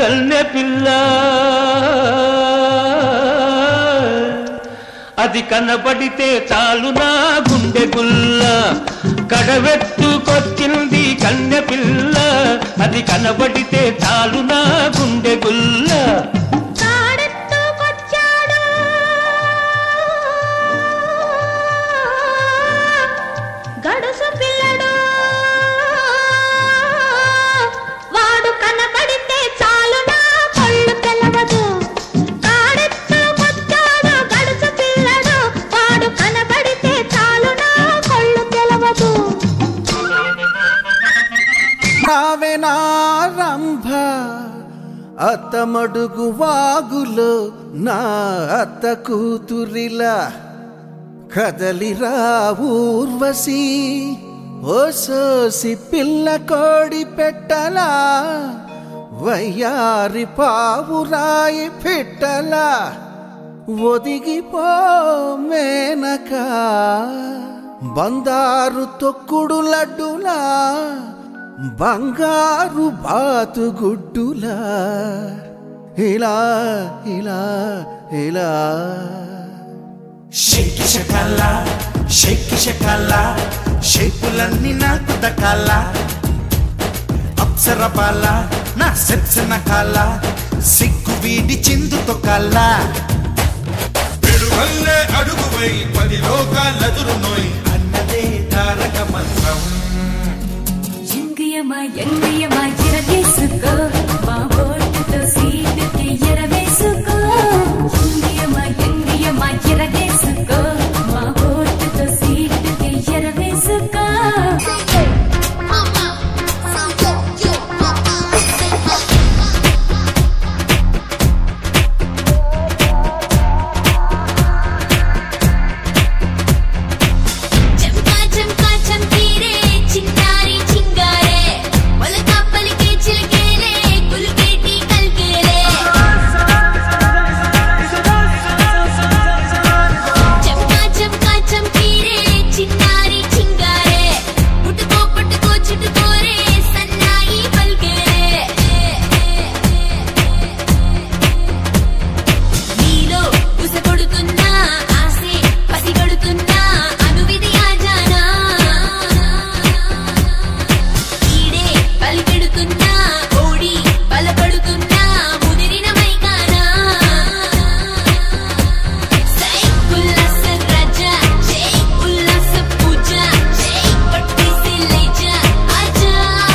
కన్నె పిల్ల అది కనబడితే చాలు నా గుండె గుల్ల కడవెత్తుకొచ్చింది కన్నె పిల్ల అది కనబడితే చాలు నా గుండె గుల్ల కాడెత్తుకొచ్చాడు గడుసు పిల్లడు వాడు కనబడితే చాలు నా కళ్ళు తెలవదు కాడెత్తుకొచ్చాడు గడుసు పిల్లడు వాడు కనబడితే చాలు నా కళ్ళు తెలవదు నావెనారంభ అత్తమడుగు వాగులో నా అత్త కూతురిలా కదలిరా ఊర్వశి ఓ సోసి పిల్ల కోడి పెట్టలా వయ్యారి పావురాయి పెట్టలా ఒదిగిపో మేనక బందారు తొక్కుడు లడ్డులా బంగారు బాతుగుడ్డులా ఇలా ఇలా ఇలా షేకి షకాల షేకి షకాల షేపులన్నీ నాకు దకాల అప్సర బాల నా సెప్సన కాల సిగ్గు వీడి చిందుతో కాల పెరుగల్లే అడుగువై పది లోకాలదురు నోయ్ అన్నదే తారక మంత్రం ఎంగియమా ఎంగియమా ఎరవేసుకో మా ఓటుతో సీటుకి ఎరవేసుకో ఎంగియమా ఎంగియమా ఎరవేసుకో మా ఓటుతో సీటుకి ఎరవేసుకో చంకా చంకా చంకీరే చిన్నారి చింగారే మొలక పలికే చిలకేలే కులికేటి కల్కేలే చంకా చంకా చంకీరే చిన్నారి చింగారే పుట్టుకో పుట్టుకో చుట్టుకోరే సన్నాయి పల్కేలే నీలో ఉసగొడుతున్నా ఆసే పసిగడుతున్నా అనువిధి ఆజానా ఈడే పలికెడుతున్నా ఓడి బలపడుతున్నా ముదిరిన మైకానా సై ఉల్లాస రాజా జై ఉల్లాస పూజ జై పట్టిసి లేజా ఆజా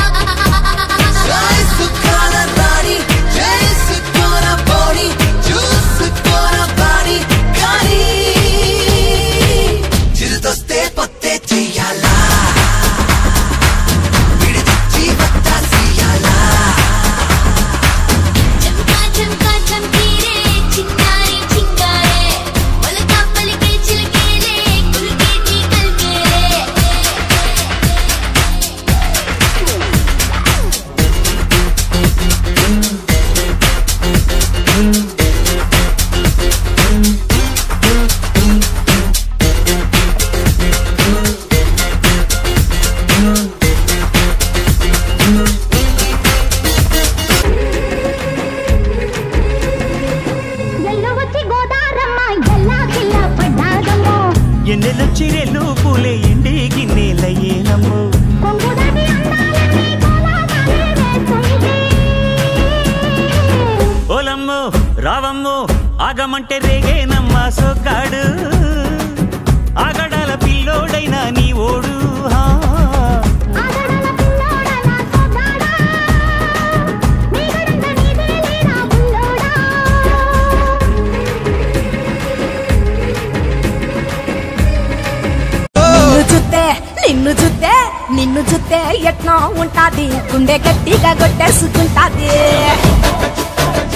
చిరుదొస్తే పొత్తే చెయ్యాలా విడిదిచ్చి వత్తాసియాలా చంకా చంకా చంకీరే చిన్నారి చింగారే మొలక పలికే చిలకేలే కులికేటి కల్కేలే ఎల్లు వచ్చి గోదారమ్మ ఎల్లా కిల్ల పడ్డాదమ్మో ఎన్నెలొచ్చి రెల్లు పూలే ఎండి గిన్నెలయ్యేనమ్ము కొంగుదని అందాలని కోలాగాలి వేస్తుంది ఓలమ్ము రావమ్ము ఆగమంటే రేగేనమ్మ సొగ్గాడు ఆగడాల పిల్లోడైనా నీ ఓడు హా. ఆగడల పిల్లోడా నా సోదాడా నీగడంత నీదేలే నా బుల్లోడా నిన్ను చూస్తే నిన్ను చూస్తే నిన్ను చూస్తే ఎట్లా ఉంటాది గుండె గట్టిగా కొట్టేసుకుంటాది